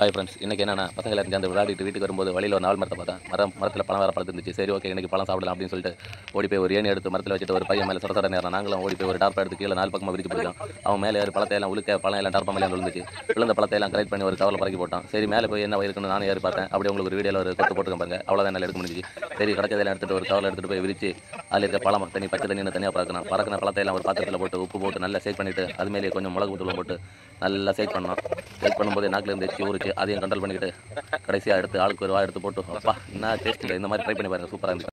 hi friends இன்றைக்கி என்னன்னா பசங்க எல்லாரும் சேர்ந்து விளையாடிட்டு வீட்டுக்கு வரும்போது வழியில் ஒரு நாலு மரத்தை பார்த்தேன் மரம் மரத்தில் பழம் வேறு பழத்து இருந்துச்சு சரி ஓகே இன்னைக்கு பழம் சாப்பிடலாம் அப்படின்னு சொல்லிட்டு ஓடி போய் ஒரு ஏணி எடுத்து மரத்தில் வச்சுட்டு ஒரு பையன் மேலே சொட சொட நேரம் நாங்களும் ஓடி போய் ஒரு டார்ப்பை எடுத்து கீழே நாலு பக்கமாக விரிச்சு போயிட்டோம் அவன் மேலே ஏறி பழத்தை எல்லாம் உழுக்க பழம் எல்லாம் டார்ப்பா மேலே விழுந்துச்சு விழுந்த பழத்தை எல்லாம் கலெக்ட் பண்ணி ஒரு கவரில் பறக்கி போட்டான் சரி மேலே போய் என்ன இருக்குன்னு நானும் ஏறி பார்த்தேன் அப்படி உங்களுக்கு ஒரு வீடியோவில் ஒரு கொத்து போட்டுருக்கேன் பாருங்க அவ்வளோதான் என்னால் எடுக்க முடிஞ்சிச்சு சரி கிடச்சதெல்லாம் எடுத்துட்டு ஒரு கவரில் எடுத்துட்டு போய் விரிச்சு அதில் இருக்க பழம் தண்ணி பச்சை தண்ணி தனியாக பறக்கணும் பறக்கின பழத்தை எல்லாம் ஒரு பாத்திரத்தில் போட்டு உப்பு போட்டு நல்லா சேக் பண்ணிட்டு அது மேலே கொஞ்சம் மிளகு தூள் போட்டு நல்லா சேக் பண்ணோம் சேக் பண்ணும்போது நாக்கில் இருந்து எச்சி ஊறிச்சு அதையும் கண்ட்ரோல் பண்ணிக்கிட்டு கடைசியாக எடுத்து ஆளுக்கு ஒரு வா எடுத்து போட்டு அப்பா என்ன டேஸ்ட் இந்த மாதிரி ட்ரை பண்ணி பாருங்க சூப்பராக இருந்துச்சு